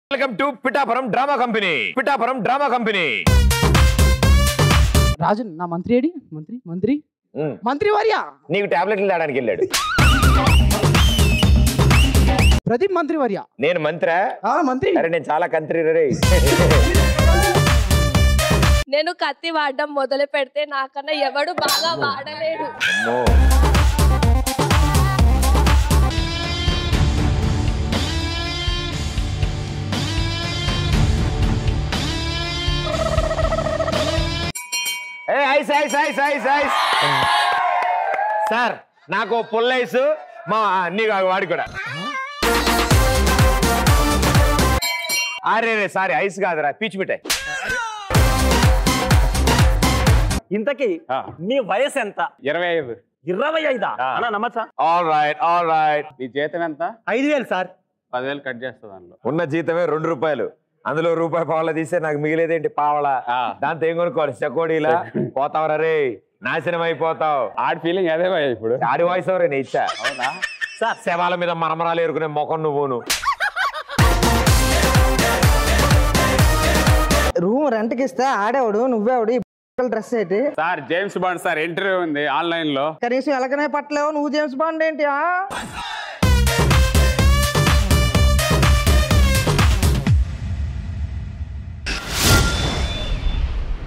Welcome to Pithapuram drama company Pithapuram drama company రాజు నా మంత్రి ఏడి మంత్రి మంత్రి మంత్రి వర్య నీకు టాబ్లెట్లు తేడానికి వెళ్ళాడు ప్రదీప్ మంత్రి వర్య నేను మంత్రా ఆ మంత్రి అరే నేను చాలా కంత్రి రే నేను కత్తి వాడడం మొదలు పెడితే నాకన్నా ఎవడు బాగా వాడలేడు అమ్మో ఏ ice ice ice ice ice sir నాకు పుల్ల ఐస్ మా నీకు ఆ వాడి కూడా అరే రే సారీ ఐస్ కాదురా పీచు మిఠాయి ఇంతకీ మీ వయసు ఎంత ఇరవై ఐదు ఇరవై ఐదా ఆ. అన్న నమ్మచ్చా ఆల్ రైట్ ఆల్ రైట్ నీ జీతం ఎంత ఐదు వేలు సార్ పదివేలు కట్ చేస్తుంది దానిలో ఉన్న జీతమే రెండు రూపాయలు అందులో రూపాయి పావలా తీస్తే నాకు మిగిలేదేంటి పావలా ఆ. దాంతో ఏం కొనుక్కోవాలి చెకోడీలా పోతావరా రే నాశనం అయిపోతావు ఆడి ఫీలింగ్ అదే భయ్యా ఇప్పుడు ఆడి వాయిస్ ఎవరే నీ ఇచ్చా అవునా సార్ శవాల మీద మరమరాలు ఎరుకునే మొఖం నువ్వును రూమ్ రెంట్కి ఇస్తే ఆడేవాడు నువ్వేవాడు ఈ డ్రెస్ ఏంటి sir James Bond sir interview ఉంది ఆన్లైన్ లో కనీసం ఎలాగనే పట్టలేవు నువ్వు జేమ్స్ బాండ్ ఏంటి ఆ?